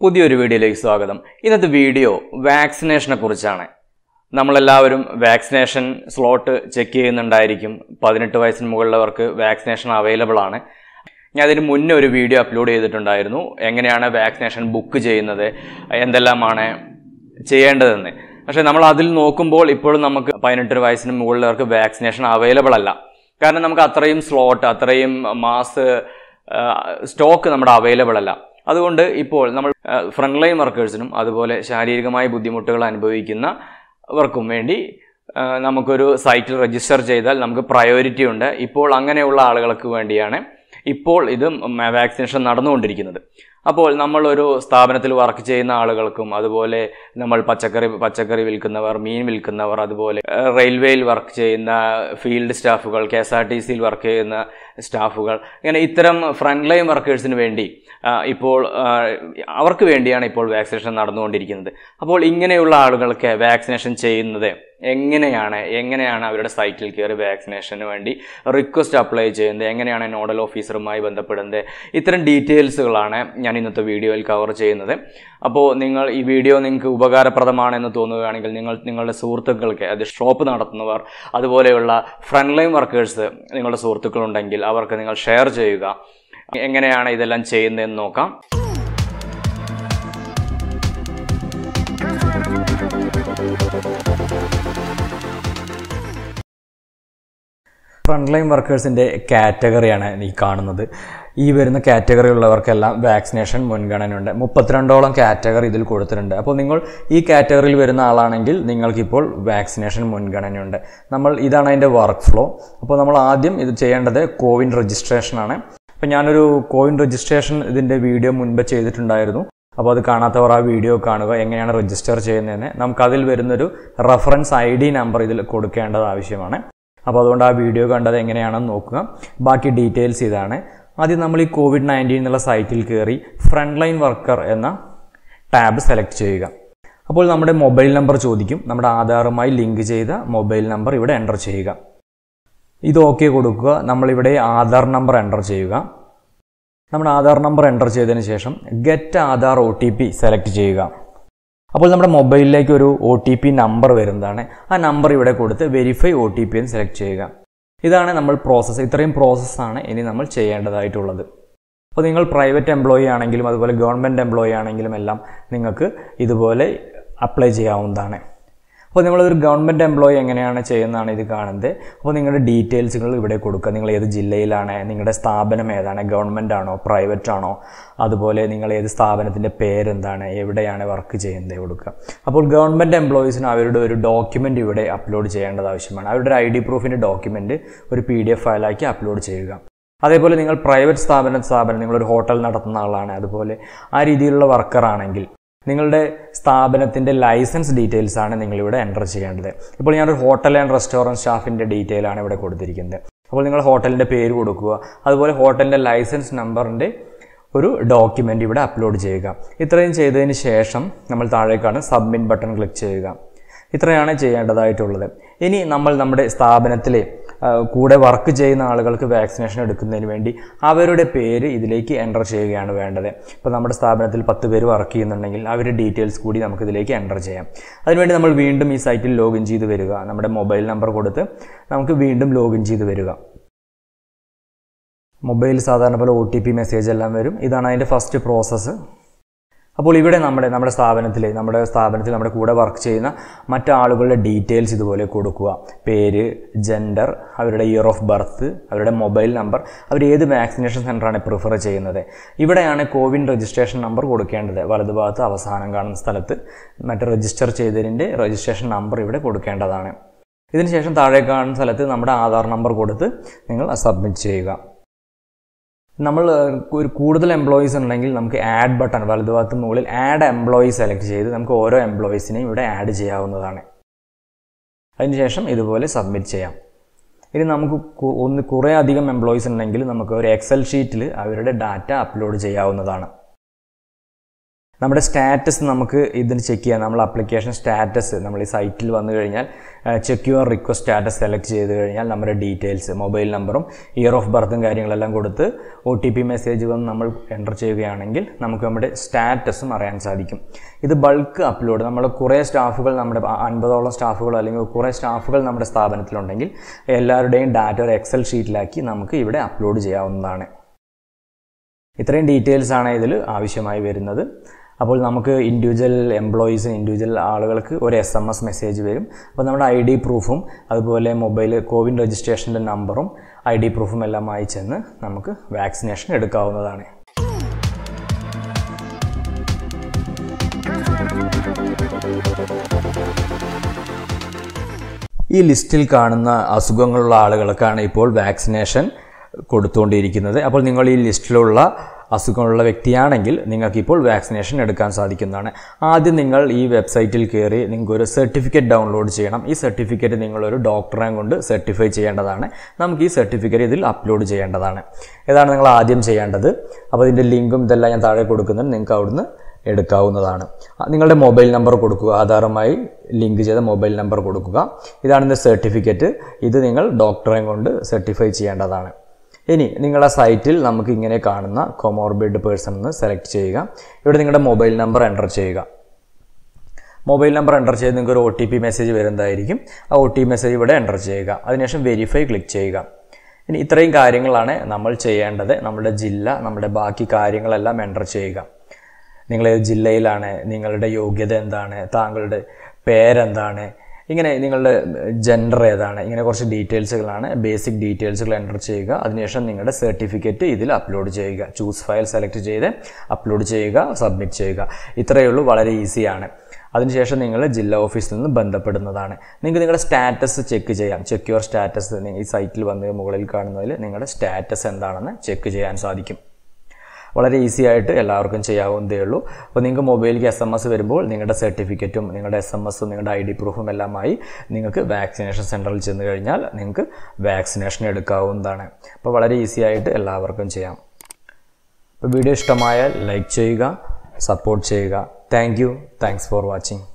പുതിയൊരു വീഡിയോയിലേക്ക് സ്വാഗതം ഇന്നത്തെ വീഡിയോ വാക്സിനേഷനെ കുറിച്ചാണ് നമ്മളെല്ലാവരും വാക്സിനേഷൻ സ്ലോട്ട് ചെക്ക് ചെയ്യുന്നുണ്ടായിരിക്കും പതിനെട്ട് വയസ്സിന് മുകളിലുള്ളവർക്ക് വാക്സിനേഷൻ അവൈലബിൾ ആണ് ഞാൻ അതിന് മുന്നേ ഒരു വീഡിയോ അപ്ലോഡ് ചെയ്തിട്ടുണ്ടായിരുന്നു എങ്ങനെയാണ് വാക്സിനേഷൻ ബുക്ക് ചെയ്യുന്നത് എന്തെല്ലാമാണ് ചെയ്യേണ്ടതെന്ന് പക്ഷെ നമ്മൾ അതിൽ നോക്കുമ്പോൾ ഇപ്പോഴും നമുക്ക് പതിനെട്ട് വയസ്സിന് മുകളിലുള്ളവർക്ക് വാക്സിനേഷൻ അവൈലബിൾ അല്ല കാരണം നമുക്ക് അത്രയും സ്ലോട്ട് അത്രയും മാസ് സ്റ്റോക്ക് നമ്മുടെ അവൈലബിൾ അല്ല അതുകൊണ്ട് ഇപ്പോൾ നമ്മൾ ഫ്രണ്ട് ലൈൻ വർക്കേഴ്സിനും അതുപോലെ ശാരീരികമായ ബുദ്ധിമുട്ടുകൾ അനുഭവിക്കുന്നവർക്കും വേണ്ടി ആ, നമുക്കൊരു സൈറ്റിൽ രജിസ്റ്റർ ചെയ്താൽ നമുക്ക് പ്രയോറിറ്റി ഉണ്ട് ഇപ്പോൾ അങ്ങനെയുള്ള ആളുകൾക്ക് വേണ്ടിയാണ് ഇപ്പോൾ ഇത് വാക്സിനേഷൻ നടന്നുകൊണ്ടിരിക്കുന്നത് അപ്പോൾ നമ്മളൊരു സ്ഥാപനത്തിൽ വർക്ക് ചെയ്യുന്ന ആളുകൾക്കും അതുപോലെ നമ്മൾ പച്ചക്കറി പച്ചക്കറി വിൽക്കുന്നവർ മീൻ വിൽക്കുന്നവർ അതുപോലെ ആ, റെയിൽവേയിൽ വർക്ക് ചെയ്യുന്ന ഫീൽഡ് സ്റ്റാഫുകൾ കെ എസ് ആർ ടി സിയിൽ വർക്ക് ചെയ്യുന്ന സ്റ്റാഫുകൾ ഇങ്ങനെ ഇത്തരം ഫ്രണ്ട് ലൈൻ വർക്കേഴ്സിന് വേണ്ടി ആ, ഇപ്പോൾ ആ, അവർക്ക് വേണ്ടിയാണ് ഇപ്പോൾ വാക്സിനേഷൻ നടന്നുകൊണ്ടിരിക്കുന്നത് അപ്പോൾ ഇങ്ങനെയുള്ള ആളുകൾക്ക് വാക്സിനേഷൻ ചെയ്യുന്നത് എങ്ങനെയാണ് എങ്ങനെയാണ് അവരുടെ സൈറ്റിൽ കയറി വാക്സിനേഷന് വേണ്ടി റിക്വസ്റ്റ് അപ്ലൈ ചെയ്യുന്നത് എങ്ങനെയാണ് നോഡൽ ഓഫീസറുമായി ബന്ധപ്പെടുന്നത് ഇത്തരം ഡീറ്റെയിൽസുകളാണ് ഞാൻ ഇന്നത്തെ വീഡിയോയിൽ കവർ ചെയ്യുന്നത് അപ്പോൾ നിങ്ങൾ ഈ വീഡിയോ നിങ്ങൾക്ക് ഉപകാരപ്രദമാണെന്ന് തോന്നുകയാണെങ്കിൽ നിങ്ങൾ നിങ്ങളുടെ സുഹൃത്തുക്കൾക്ക് അത് ഷോപ്പ് നടത്തുന്നവർ അതുപോലെയുള്ള ഫ്രണ്ട് ലൈൻ വർക്കേഴ്സ് നിങ്ങളുടെ സുഹൃത്തുക്കളുണ്ടെങ്കിൽ അവർക്ക് നിങ്ങൾ ഷെയർ ചെയ്യുക എങ്ങനെയാണ് ഇതെല്ലാം ചെയ്യുന്നതെന്ന് നോക്കാം ഫ്രണ്ട് ലൈൻ വർക്കേഴ്സിൻ്റെ കാറ്റഗറിയാണ് ഈ കാണുന്നത് ഈ വരുന്ന കാറ്റഗറി ഉള്ളവർക്കെല്ലാം വാക്സിനേഷൻ മുൻഗണനയുണ്ട് മുപ്പത്തിരണ്ടോളം കാറ്റഗറി ഇതിൽ കൊടുത്തിട്ടുണ്ട് അപ്പോൾ നിങ്ങൾ ഈ കാറ്റഗറിയിൽ വരുന്ന ആളാണെങ്കിൽ നിങ്ങൾക്കിപ്പോൾ വാക്സിനേഷൻ മുൻഗണനയുണ്ട് നമ്മൾ ഇതാണ് അതിൻ്റെ വർക്ക് ഫ്ലോ അപ്പോൾ നമ്മൾ ആദ്യം ഇത് ചെയ്യേണ്ടത് കോവിൻ രജിസ്ട്രേഷനാണ് അപ്പോൾ ഞാനൊരു കോവിൻ രജിസ്ട്രേഷൻ ഇതിൻ്റെ വീഡിയോ മുൻപ് ചെയ്തിട്ടുണ്ടായിരുന്നു അപ്പോൾ അത് കാണാത്തവർ ആ വീഡിയോ കാണുക എങ്ങനെയാണ് രജിസ്റ്റർ ചെയ്യുന്നതെന്ന് നമുക്കതിൽ വരുന്നൊരു റെഫറൻസ് ഐ ഡി നമ്പർ ഇതിൽ കൊടുക്കേണ്ടത് ആവശ്യമാണ് അപ്പോൾ അതുകൊണ്ട് ആ വീഡിയോ കണ്ടത് എങ്ങനെയാണെന്ന് നോക്കുക ബാക്കി ഡീറ്റെയിൽസ് ഇതാണ് ആദ്യം നമ്മൾ ഈ കോവിഡ് നയൻറ്റീൻ എന്നുള്ള സൈറ്റിൽ കയറി ഫ്രണ്ട് ലൈൻ വർക്കർ എന്ന ടാബ് സെലക്ട് ചെയ്യുക അപ്പോൾ നമ്മുടെ മൊബൈൽ നമ്പർ ചോദിക്കും നമ്മുടെ ആധാറുമായി ലിങ്ക് ചെയ്ത മൊബൈൽ നമ്പർ ഇവിടെ എൻ്റർ ചെയ്യുക ഇത് ഓക്കെ കൊടുക്കുക നമ്മളിവിടെ ആധാർ നമ്പർ എൻ്റർ ചെയ്യുക നമ്മുടെ ആധാർ നമ്പർ എൻ്റർ ചെയ്തതിന് ശേഷം get Aadhaar O T P select ചെയ്യുക അപ്പോൾ നമ്മുടെ മൊബൈലിലേക്ക് ഒരു ഒ ടി പി നമ്പർ വരുന്നതാണ് ആ നമ്പർ ഇവിടെ കൊടുത്ത് വെരിഫൈ ഒ ടി പി എന്ന് സെലക്ട് ചെയ്യുക ഇതാണ് നമ്മൾ പ്രോസസ്സ് ഇത്രയും പ്രോസസ്സാണ് ഇനി നമ്മൾ ചെയ്യേണ്ടതായിട്ടുള്ളത് അപ്പോൾ നിങ്ങൾ പ്രൈവറ്റ് എംപ്ലോയി ആണെങ്കിലും അതുപോലെ ഗവൺമെൻറ് എംപ്ലോയി ആണെങ്കിലും എല്ലാം നിങ്ങൾക്ക് ഇതുപോലെ അപ്ലൈ ചെയ്യാവുന്നതാണ് അപ്പോൾ നിങ്ങളൊരു ഗവൺമെൻറ് എംപ്ലോയി എങ്ങനെയാണ് ചെയ്യുന്നതാണ് ഇത് കാണുന്നത് അപ്പോൾ നിങ്ങളുടെ ഡീറ്റെയിൽസുകൾ ഇവിടെ കൊടുക്കുക നിങ്ങൾ ഏത് ജില്ലയിലാണ് നിങ്ങളുടെ സ്ഥാപനം ഏതാണ് ഗവൺമെൻറ് ആണോ പ്രൈവറ്റ് ആണോ അതുപോലെ നിങ്ങൾ ഏത് സ്ഥാപനത്തിൻ്റെ പേരെന്താണ് എവിടെയാണ് വർക്ക് ചെയ്യുന്നത് കൊടുക്കുക അപ്പോൾ ഗവൺമെൻറ് എംപ്ലോയീസിന് അവരുടെ ഒരു ഡോക്യുമെൻ്റ് ഇവിടെ അപ്ലോഡ് ചെയ്യേണ്ടത് ആവശ്യമാണ് അവരുടെ ഒരു ഐ ഡി പ്രൂഫിൻ്റെ ഡോക്യുമെൻ്റ് ഒരു പി ഡി എഫ് ഫയലാക്കി അപ്ലോഡ് ചെയ്യുക അതേപോലെ നിങ്ങൾ പ്രൈവറ്റ് സ്ഥാപന സ്ഥാപനം നിങ്ങളൊരു ഹോട്ടൽ നടത്തുന്ന ആളാണ് അതുപോലെ ആ രീതിയിലുള്ള വർക്കർ ആണെങ്കിൽ നിങ്ങളുടെ സ്ഥാപനത്തിൻ്റെ ലൈസൻസ് ഡീറ്റെയിൽസ് ആണ് നിങ്ങളിവിടെ എൻ്റർ ചെയ്യേണ്ടത് ഇപ്പോൾ ഞാനൊരു ഹോട്ടൽ ആൻഡ് റെസ്റ്റോറൻറ്റ് സ്റ്റാഫിൻ്റെ ഡീറ്റെയിൽ ആണ് ഇവിടെ കൊടുത്തിരിക്കുന്നത് അപ്പോൾ നിങ്ങൾ ഹോട്ടലിൻ്റെ പേര് കൊടുക്കുക അതുപോലെ ഹോട്ടലിൻ്റെ ലൈസൻസ് നമ്പറിൻ്റെ ഒരു ഡോക്യുമെൻ്റ് ഇവിടെ അപ്ലോഡ് ചെയ്യുക ഇത്രയും ചെയ്തതിന് ശേഷം നമ്മൾ താഴേക്കാണ് സബ്മിറ്റ് ബട്ടൺ ക്ലിക്ക് ചെയ്യുക ഇത്രയാണ് ചെയ്യേണ്ടതായിട്ടുള്ളത് ഇനി നമ്മൾ നമ്മുടെ സ്ഥാപനത്തിലെ ആ, കൂടെ വർക്ക് ചെയ്യുന്ന ആളുകൾക്ക് വാക്സിനേഷൻ എടുക്കുന്നതിന് വേണ്ടി അവരുടെ പേര് ഇതിലേക്ക് എൻ്റർ ചെയ്യുകയാണ് വേണ്ടത് ഇപ്പോൾ നമ്മുടെ സ്ഥാപനത്തിൽ പത്ത് പേര് വർക്ക് ചെയ്യുന്നുണ്ടെങ്കിൽ അവരുടെ ഡീറ്റെയിൽസ് കൂടി നമുക്ക് ഇതിലേക്ക് എൻ്റർ ചെയ്യാം അതിനുവേണ്ടി നമ്മൾ വീണ്ടും ഈ സൈറ്റിൽ ലോഗിൻ ചെയ്ത് വരിക നമ്മുടെ മൊബൈൽ നമ്പർ കൊടുത്ത് നമുക്ക് വീണ്ടും ലോഗിൻ ചെയ്ത് വരിക മൊബൈൽ സാധാരണ പോലെ ഒ ടി പി മെസ്സേജ് എല്ലാം വരും ഇതാണ് അതിൻ്റെ ഫസ്റ്റ് പ്രോസസ്സ് അപ്പോൾ ഇവിടെ നമ്മുടെ നമ്മുടെ സ്ഥാപനത്തിൽ നമ്മുടെ സ്ഥാപനത്തിൽ നമ്മുടെ കൂടെ വർക്ക് ചെയ്യുന്ന മറ്റാളുകളുടെ ഡീറ്റെയിൽസ് ഇതുപോലെ കൊടുക്കുക പേര് ജെൻഡർ അവരുടെ ഇയർ ഓഫ് ബർത്ത് അവരുടെ മൊബൈൽ നമ്പർ അവർ ഏത് വാക്സിനേഷൻ സെൻ്ററാണ് പ്രിഫർ ചെയ്യുന്നത് ഇവിടെയാണ് കോവിൻ രജിസ്ട്രേഷൻ നമ്പർ കൊടുക്കേണ്ടത് വലതുഭാഗത്ത് അവസാനം കാണുന്ന സ്ഥലത്ത് മറ്റേ രജിസ്റ്റർ ചെയ്തതിൻ്റെ രജിസ്ട്രേഷൻ നമ്പർ ഇവിടെ കൊടുക്കേണ്ടതാണ് ഇതിനുശേഷം താഴെ കാണുന്ന സ്ഥലത്ത് നമ്മുടെ ആധാർ നമ്പർ കൊടുത്ത് നിങ്ങൾ സബ്മിറ്റ് ചെയ്യുക നമ്മൾ ഏഹ്, ഒരു കൂടുതൽ എംപ്ലോയീസ് ഉണ്ടെങ്കിൽ നമുക്ക് ആഡ് ബട്ടൺ വലതുഭാഗത്ത് മുകളിൽ ആഡ് എംപ്ലോയി സെലക്ട് ചെയ്ത് നമുക്ക് ഓരോ എംപ്ലോയീസിനെയും ഇവിടെ ആഡ് ചെയ്യാവുന്നതാണ് അതിനുശേഷം ഇതുപോലെ സബ്മിറ്റ് ചെയ്യാം ഇനി നമുക്ക് കു- ഒന്ന് കുറേ അധികം എംപ്ലോയീസ് ഉണ്ടെങ്കിൽ നമുക്ക് ഒരു എക്സൽ ഷീറ്റിൽ അവരുടെ ഡാറ്റ അപ്ലോഡ് ചെയ്യാവുന്നതാണ് നമ്മുടെ സ്റ്റാറ്റസ് നമുക്ക് ഇതിന് ചെക്ക് ചെയ്യാം നമ്മൾ അപ്ലിക്കേഷൻ സ്റ്റാറ്റസ് നമ്മൾ ഈ സൈറ്റിൽ വന്നു കഴിഞ്ഞാൽ check your request status select ചെയ്ത് കഴിഞ്ഞാൽ നമ്മുടെ ഡീറ്റെയിൽസ് മൊബൈൽ നമ്പറും ഇയർ ഓഫ് ബർത്തും കാര്യങ്ങളെല്ലാം കൊടുത്ത് ഒ ടി പി മെസ്സേജ് വന്ന് നമ്മൾ എൻ്റർ ചെയ്യുകയാണെങ്കിൽ നമുക്ക് നമ്മുടെ സ്റ്റാറ്റസും അറിയാൻ സാധിക്കും ഇത് ബൾക്ക് അപ്ലോഡ് നമ്മൾ കുറേ സ്റ്റാഫുകൾ നമ്മുടെ അൻപതോളം സ്റ്റാഫുകൾ അല്ലെങ്കിൽ കുറേ സ്റ്റാഫുകൾ നമ്മുടെ സ്ഥാപനത്തിലുണ്ടെങ്കിൽ എല്ലാവരുടെയും ഡാറ്റ ഒരു എക്സൽ ഷീറ്റിലാക്കി നമുക്ക് ഇവിടെ അപ്ലോഡ് ചെയ്യാവുന്നതാണ് ഇത്രയും ഡീറ്റെയിൽസ് ആണ് ഇതിൽ ആവശ്യമായി വരുന്നത് അപ്പോൾ നമുക്ക് ഇൻഡിവിജ്വൽ എംപ്ലോയീസിന് ഇൻഡിവിജ്വൽ ആളുകൾക്ക് ഒരു എസ് എം എസ് മെസ്സേജ് വരും അപ്പോൾ നമ്മുടെ ഐ ഡി പ്രൂഫും അതുപോലെ മൊബൈൽ കോവിൻ രജിസ്ട്രേഷൻ്റെ നമ്പറും ഐ ഡി പ്രൂഫും എല്ലാം അയച്ചെന്ന് നമുക്ക് വാക്സിനേഷൻ എടുക്കാവുന്നതാണ് ഈ ലിസ്റ്റിൽ കാണുന്ന അസുഖങ്ങളുള്ള ആളുകൾക്കാണ് ഇപ്പോൾ വാക്സിനേഷൻ കൊടുത്തുകൊണ്ടിരിക്കുന്നത് അപ്പോൾ നിങ്ങൾ ഈ ലിസ്റ്റിലുള്ള അസുഖമുള്ള വ്യക്തിയാണെങ്കിൽ നിങ്ങൾക്കിപ്പോൾ വാക്സിനേഷൻ എടുക്കാൻ സാധിക്കുന്നതാണ് ആദ്യം നിങ്ങൾ ഈ വെബ്സൈറ്റിൽ കയറി നിങ്ങൾക്ക് ഒരു സർട്ടിഫിക്കറ്റ് ഡൗൺലോഡ് ചെയ്യണം ഈ സർട്ടിഫിക്കറ്റ് നിങ്ങളൊരു ഡോക്ടറെ കൊണ്ട് സർട്ടിഫൈ ചെയ്യേണ്ടതാണ് നമുക്ക് ഈ സർട്ടിഫിക്കറ്റ് ഇതിൽ അപ്ലോഡ് ചെയ്യേണ്ടതാണ് ഇതാണ് നിങ്ങൾ ആദ്യം ചെയ്യേണ്ടത് അപ്പോൾ ഇതിൻ്റെ ലിങ്കും ഇതെല്ലാം ഞാൻ താഴെ കൊടുക്കുന്നുണ്ട് നിങ്ങൾക്ക് അവിടുന്ന് എടുക്കാവുന്നതാണ് നിങ്ങളുടെ മൊബൈൽ നമ്പർ കൊടുക്കുക ആധാറുമായി ലിങ്ക് ചെയ്ത മൊബൈൽ നമ്പർ കൊടുക്കുക ഇതാണ് ഇതിൻ്റെ സർട്ടിഫിക്കറ്റ് ഇത് നിങ്ങൾ ഡോക്ടറെ കൊണ്ട് സർട്ടിഫൈ ചെയ്യേണ്ടതാണ് ഇനി നിങ്ങളുടെ സൈറ്റിൽ നമുക്ക് ഇങ്ങനെ കാണുന്ന കൊമോർബിഡ് പേഴ്സൺ എന്ന് സെലക്ട് ചെയ്യുക ഇവിടെ നിങ്ങളുടെ മൊബൈൽ നമ്പർ എൻ്റർ ചെയ്യുക മൊബൈൽ നമ്പർ എൻ്റർ ചെയ്ത് നിങ്ങൾക്ക് ഒരു ഒ ടി പി മെസ്സേജ് വരുന്നതായിരിക്കും ആ ഒ ടി പി മെസ്സേജ് ഇവിടെ എൻ്റർ ചെയ്യുക അതിനുശേഷം വെരിഫൈ ക്ലിക്ക് ചെയ്യുക ഇനി ഇത്രയും കാര്യങ്ങളാണ് നമ്മൾ ചെയ്യേണ്ടത് നമ്മുടെ ജില്ല നമ്മുടെ ബാക്കി കാര്യങ്ങളെല്ലാം എൻ്റർ ചെയ്യുക നിങ്ങൾ ഏത് ജില്ലയിലാണ് നിങ്ങളുടെ യോഗ്യത എന്താണ് താങ്കളുടെ പേരെന്താണ് ഇങ്ങനെ നിങ്ങളുടെ ജെൻഡർ ഏതാണ് ഇങ്ങനെ കുറച്ച് ഡീറ്റെയിൽസുകളാണ് ബേസിക് ഡീറ്റെയിൽസുകൾ എൻ്റർ ചെയ്യുക അതിനുശേഷം നിങ്ങളുടെ സർട്ടിഫിക്കറ്റ് ഇതിൽ അപ്ലോഡ് ചെയ്യുക ചൂസ് ഫയൽ സെലക്ട് ചെയ്ത് അപ്ലോഡ് ചെയ്യുക സബ്മിറ്റ് ചെയ്യുക ഇത്രയേ ഉള്ളൂ വളരെ ഈസിയാണ് അതിനുശേഷം നിങ്ങൾ ജില്ലാ ഓഫീസിൽ നിന്ന് ബന്ധപ്പെടുന്നതാണ് നിങ്ങൾക്ക് നിങ്ങളുടെ സ്റ്റാറ്റസ് ചെക്ക് ചെയ്യാം ചെക്ക് യുവർ സ്റ്റാറ്റസ് ഈ സൈറ്റിൽ വന്ന് മുകളിൽ കാണുന്നതിൽ നിങ്ങളുടെ സ്റ്റാറ്റസ് എന്താണെന്ന് ചെക്ക് ചെയ്യാൻ സാധിക്കും വളരെ ഈസി ആയിട്ട് എല്ലാവർക്കും ചെയ്യാവുന്നതേ ഉള്ളൂ അപ്പോൾ നിങ്ങൾക്ക് മൊബൈലിലേക്ക് എസ് എം എസ് വരുമ്പോൾ നിങ്ങളുടെ സർട്ടിഫിക്കറ്റും നിങ്ങളുടെ എസ് എം എസും നിങ്ങളുടെ ഐ ഡി പ്രൂഫും എല്ലാമായി നിങ്ങൾക്ക് വാക്സിനേഷൻ സെൻറ്ററിൽ ചെന്ന് കഴിഞ്ഞാൽ നിങ്ങൾക്ക് വാക്സിനേഷൻ എടുക്കാവുന്നതാണ് അപ്പോൾ വളരെ ഈസി ആയിട്ട് എല്ലാവർക്കും ചെയ്യാം അപ്പോൾ വീഡിയോ ഇഷ്ടമായാൽ ലൈക്ക് ചെയ്യുക സപ്പോർട്ട് ചെയ്യുക thank you thanks for watching